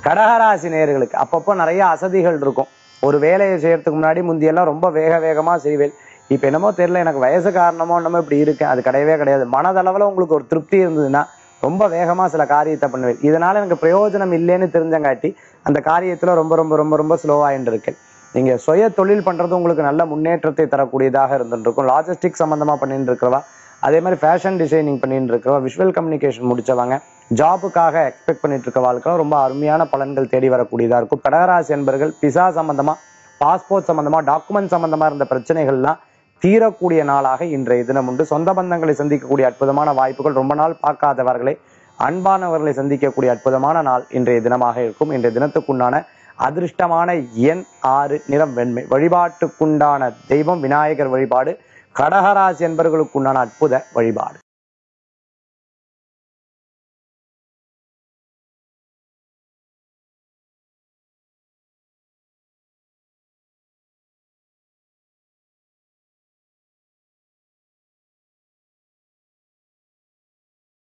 கடகராசி நேயர்களுக்கு அப்பப்போ நிறைய அசதிகள் இருக்கும் ஒரு வேலையை செய்யறதுக்கு முன்னாடி முந்தியெல்லாம் ரொம்ப வேக வேகமா செய்வேன் இப்ப என்னமோ தெரியல எனக்கு வயசு காரணமோ என்னமோ இப்படி இருக்கு அது கிடையவே கிடையாது மனதளவுல உங்களுக்கு ஒரு திருப்தி இருந்ததுன்னா ரொம்ப வேகமா சில காரியத்தை பண்ணுவேன் இதனால எனக்கு பிரயோஜனம் இல்லைன்னு தெரிஞ்சங்காட்டி அந்த காரியத்துல ரொம்ப ரொம்ப ரொம்ப ரொம்ப ஸ்லோவாயின்னு இருக்கு நீங்க சுய தொழில் பண்றது உங்களுக்கு நல்ல முன்னேற்றத்தை தரக்கூடியதாக இருந்துட்டு இருக்கும் லாஜிஸ்டிக் சம்பந்தமா பண்ணிட்டு இருக்கிறவா அதே மாதிரி ஃபேஷன் டிசைனிங் பண்ணிட்டு இருக்கிறவா விஷுவல் கம்யூனிகேஷன் முடிச்சவங்க ஜாபுக்காக எக்ஸ்பெக்ட் பண்ணிட்டு இருக்க வாழ்க்கை ரொம்ப அருமையான பலன்கள் தேடி வரக்கூடியதா இருக்கும் கடகராசி என்பர்கள் பிசா சம்பந்தமா பாஸ்போர்ட் சம்பந்தமா டாக்குமெண்ட் சம்பந்தமா இருந்த பிரச்சனைகள்லாம் தீரக்கூடிய நாளாக இன்றைய தினம் உண்டு சொந்த பந்தங்களை சந்திக்கக்கூடிய அற்புதமான வாய்ப்புகள் ரொம்ப நாள் பார்க்காதவர்களை அன்பானவர்களை சந்திக்கக்கூடிய அற்புதமான நாள் இன்றைய தினமாக இருக்கும் இன்றைய தினத்துக்குண்டான அதிர்ஷ்டமான எண் ஆறு நிறம் வெண்மை வழிபாட்டுக்குண்டான தெய்வம் விநாயகர் வழிபாடு கடகராசி என்பவர்களுக்குண்டான அற்புத வழிபாடு